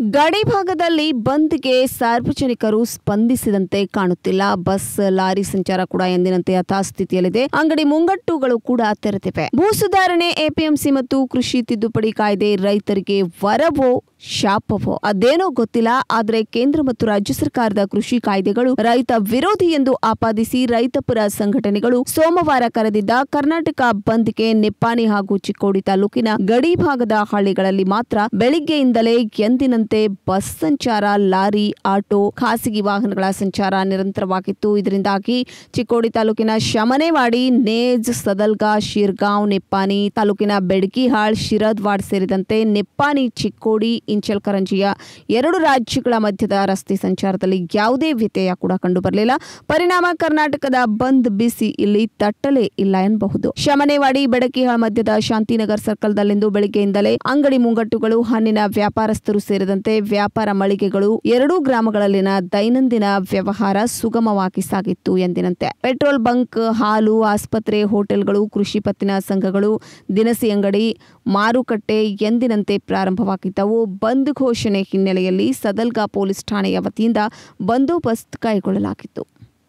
ಗಡಿ ಭಾಗದಲ್ಲಿ ಬಂದ್ಗೆ ಸಾರ್ವಜನಿಕರು ಸ್ಪಂದಿಸಿದಂತೆ ಕಾಣುತ್ತಿಲ್ಲ ಬಸ್ ಲಾರಿ ಸಂಚಾರ ಕೂಡ ಎಂದಿನಂತೆ ಯಥಾಸ್ಥಿತಿಯಲ್ಲಿದೆ ಅಂಗಡಿ ಮುಂಗಟ್ಟುಗಳು ಕೂಡ ತೆರೆದಿವೆ ಭೂ ಸುಧಾರಣೆ ಎಪಿಎಂಸಿ ಮತ್ತು ಕೃಷಿ ತಿದ್ದುಪಡಿ ಕಾಯ್ದೆ ರೈತರಿಗೆ ವರವೋ ಶಾಪವೋ ಅದೇನೋ ಗೊತ್ತಿಲ್ಲ ಆದರೆ ಕೇಂದ್ರ ಮತ್ತು ರಾಜ್ಯ ಸರ್ಕಾರದ ಕೃಷಿ ಕಾಯ್ದೆಗಳು ರೈತ ವಿರೋಧಿ ಎಂದು ಆಪಾದಿಸಿ ರೈತಪರ ಸಂಘಟನೆಗಳು ಸೋಮವಾರ ಕರೆದಿದ್ದ ಕರ್ನಾಟಕ ಬಂದ್ಗೆ ನಿಪ್ಪಾಣಿ ಹಾಗೂ ಚಿಕ್ಕೋಡಿ ತಾಲೂಕಿನ ಗಡಿ ಭಾಗದ ಹಳ್ಳಿಗಳಲ್ಲಿ ಮಾತ್ರ ಬೆಳಿಗ್ಗೆಯಿಂದಲೇ ಎಂದಿನಂತೆ ಬಸ್ ಸಂಚಾರ ಲಾರಿ ಆಟೋ ಖಾಸಗಿ ವಾಹನಗಳ ಸಂಚಾರ ನಿರಂತರವಾಗಿತ್ತು ಇದರಿಂದಾಗಿ ಚಿಕ್ಕೋಡಿ ತಾಲೂಕಿನ ಶಮನೆವಾಡಿ ನೇಜ್ ಸದಲ್ಗಾ ಶಿರ್ಗಾಂವ್ ನಿಪ್ಪಾಣಿ ತಾಲೂಕಿನ ಬೆಡಗಿಹಾಳ್ ಶಿರದ್ವಾಡ್ ಸೇರಿದಂತೆ ನಿಪ್ಪಾಣಿ ಚಿಕ್ಕೋಡಿ ಇಂಚಲ್ಕರಂಜಿಯ ಎರಡು ರಾಜ್ಯಗಳ ಮಧ್ಯದ ರಸ್ತೆ ಸಂಚಾರದಲ್ಲಿ ಯಾವುದೇ ವ್ಯತ್ಯಯ ಕೂಡ ಕಂಡುಬರಲಿಲ್ಲ ಪರಿಣಾಮ ಕರ್ನಾಟಕದ ಬಂದ್ ಬಿಸಿ ಇಲ್ಲಿ ತಟ್ಟಲೇ ಇಲ್ಲ ಎನ್ನಬಹುದು ಶಮನೆವಾಡಿ ಬೆಡಕಿಹಾಳ್ ಮಧ್ಯದ ಶಾಂತಿನಗರ್ ಸರ್ಕಲ್ದಲ್ಲಿಂದು ಬೆಳಗ್ಗೆಯಿಂದಲೇ ಅಂಗಡಿ ಮುಂಗಟ್ಟುಗಳು ಹಣ್ಣಿನ ವ್ಯಾಪಾರಸ್ಥರು ಸೇರಿದಂತೆ ವ್ಯಾಪಾರ ಮಳಿಗೆಗಳು ಎರಡೂ ಗ್ರಾಮಗಳಲ್ಲಿನ ದೈನಂದಿನ ವ್ಯವಹಾರ ಸುಗಮವಾಗಿ ಸಾಗಿತ್ತು ಎಂದಿನಂತೆ ಪೆಟ್ರೋಲ್ ಬಂಕ್ ಹಾಲು ಆಸ್ಪತ್ರೆ ಹೋಟೆಲ್ಗಳು ಕೃಷಿ ಪತ್ತಿನ ಸಂಘಗಳು ದಿನಸಿ ಅಂಗಡಿ ಮಾರುಕಟ್ಟೆ ಎಂದಿನಂತೆ ಪ್ರಾರಂಭವಾಗಿದ್ದವು ಬಂದ್ ಘೋಷಣೆ ಹಿನ್ನೆಲೆಯಲ್ಲಿ ಸದಲ್ಗಾ ಪೊಲೀಸ್ ಠಾಣೆಯ ವತಿಯಿಂದ ಬಂದೋಬಸ್ತ್ ಕೈಗೊಳ್ಳಲಾಗಿತ್ತು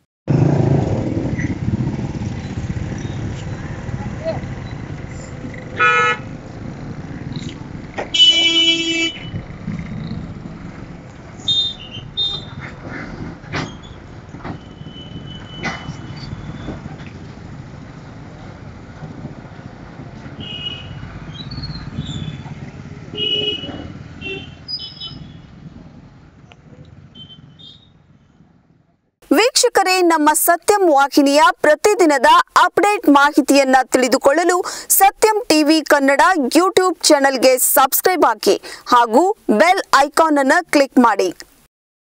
ವೀಕ್ಷಕರೇ ನಮ್ಮ ಸತ್ಯಂ ವಾಹಿನಿಯ ಪ್ರತಿದಿನದ ಅಪ್ಡೇಟ್ ಮಾಹಿತಿಯನ್ನ ತಿಳಿದುಕೊಳ್ಳಲು ಸತ್ಯಂ ಟಿವಿ ಕನ್ನಡ ಯೂಟ್ಯೂಬ್ ಚಾನೆಲ್ಗೆ ಸಬ್ಸ್ಕ್ರೈಬ್ ಹಾಕಿ ಹಾಗೂ ಬೆಲ್ ಐಕಾನ್ ಅನ್ನು ಕ್ಲಿಕ್ ಮಾಡಿ